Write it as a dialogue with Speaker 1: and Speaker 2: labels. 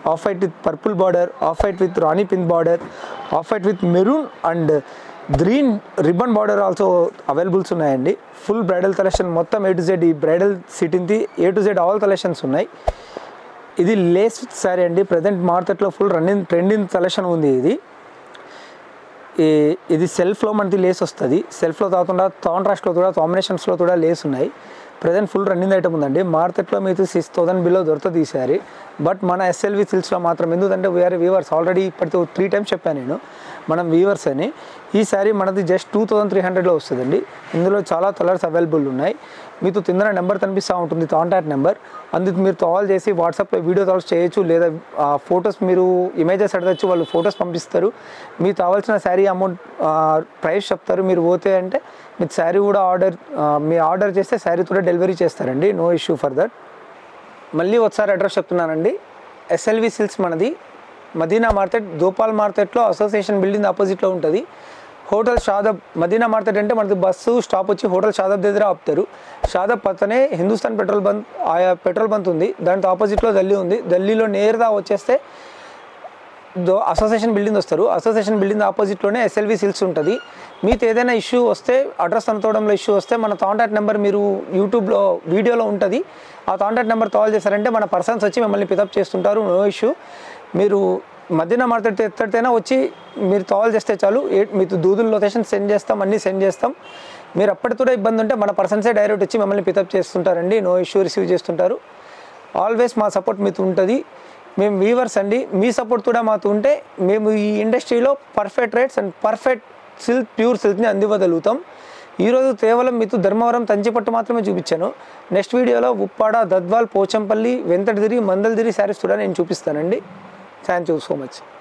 Speaker 1: of white with purple border off white with rani pink border off white with maroon and green ribbon border also availables ఉన్నాయండి full bridal collection మొత్తం A to Z ఈ bridal సిటీంది A to Z all collections ఉన్నాయి ఇది Lay's sari అండి present మార్కెట్లో full running trending collection ఉంది ఇది ఈ ఇది సెల్ఫ్లో మనకి లేస్ వస్తుంది సెల్ఫ్లో కాకుండా కాంట్రాస్ట్లో కూడా కాంబినేషన్స్లో కూడా లేస్ ఉన్నాయి ప్రజెంట్ ఫుల్ రన్నింగ్ ఐటమ్ ఉందండి మార్కెట్లో మీకు సిక్స్ థౌసండ్ బిలో దొరుకుతుంది ఈ శారీ బట్ మన ఎస్ఎల్వి సిల్స్లో మాత్రం ఎందుకంటే వీఆర్ వీవర్స్ ఆల్రెడీ ఇప్పటితో త్రీ టైమ్స్ చెప్పాను నేను మనం వీవర్స్ అని ఈ శారీ మనది జస్ట్ టూ థౌసండ్ త్రీ హండ్రెడ్లో వస్తుందండి ఇందులో చాలా కలర్స్ అవైలబుల్ ఉన్నాయి మీకు తిందన నెంబర్ కనిపిస్తూ ఉంటుంది కాంటాక్ట్ నెంబర్ అందుకు మీరు కాల్ చేసి వాట్సాప్లో వీడియో కాల్స్ చేయొచ్చు లేదా ఫొటోస్ మీరు ఇమేజెస్ అడగచ్చు వాళ్ళు ఫొటోస్ పంపిస్తారు మీకు కావాల్సిన శారీ అమౌంట్ ప్రైస్ చెప్తారు మీరు పోతే అంటే మీకు శారీ కూడా ఆర్డర్ మీ ఆర్డర్ చేస్తే శారీ కూడా డెలివరీ చేస్తారండి నో ఇష్యూ ఫర్ దట్ మళ్ళీ ఒకసారి అడ్రస్ చెప్తున్నానండి ఎస్ఎల్వి సిల్స్ మనది మదీనా మార్కెట్ గోపాల్ మార్కెట్లో అసోసియేషన్ బిల్డింగ్ ఆపోజిట్లో ఉంటుంది హోటల్ షాదబ్ మదీనా మార్కెట్ అంటే మనది బస్సు స్టాప్ వచ్చి హోటల్ షాదబ్ దగ్గర ఆపుతారు షాదబ్ పక్కనే హిందుస్థాన్ పెట్రోల్ బంక్ ఆయా పెట్రోల్ బంక్ ఉంది దాంతో ఆపోజిట్లో ఢిల్లీ ఉంది ఢిల్లీలో నేరుగా వచ్చేస్తే దో అసోసియేషన్ బిల్డింగ్ వస్తారు అసోసియేషన్ బిల్డింగ్ ఆపోజిట్లోనే ఎస్ఎల్వి సిల్స్ ఉంటుంది మీకు ఏదైనా ఇష్యూ వస్తే అడ్రస్ అనుకోవడంలో ఇష్యూ వస్తే మన కాంటాక్ట్ నెంబర్ మీరు యూట్యూబ్లో వీడియోలో ఉంటుంది ఆ కాంటాక్ట్ నెంబర్ కాల్ చేశారంటే మన పర్సన్స్ వచ్చి మిమ్మల్ని పికప్ చేస్తుంటారు నో ఇష్యూ మీరు మధ్యన మాట్లాడితే ఎత్తడితేనా వచ్చి మీరు కాల్ చేస్తే చాలు ఏ- మీకు దూదుల లొకేషన్ సెండ్ చేస్తాం అన్నీ సెండ్ చేస్తాం మీరు అప్పటితో ఇబ్బంది ఉంటే మన పర్సన్సే డైరెక్ట్ వచ్చి మిమ్మల్ని పికప్ చేస్తుంటారండి నో ఇష్యూ రిసీవ్ చేస్తుంటారు ఆల్వేస్ మా సపోర్ట్ మీతో ఉంటుంది మేము వీవర్స్ అండి మీ సపోర్ట్ కూడా మాతో ఉంటే మేము ఈ ఇండస్ట్రీలో perfect rates and perfect silk pure సిల్క్ని అందివ్వగలుగుతాం ఈరోజు కేవలం మీకు ధర్మవరం తంచిపట్టు మాత్రమే చూపించాను నెక్స్ట్ వీడియోలో ఉప్పాడ దద్వాల్ పోచంపల్లి వెంకటగిరి మందలగిరి శారీస్ కూడా నేను చూపిస్తానండి థ్యాంక్ యూ సో మచ్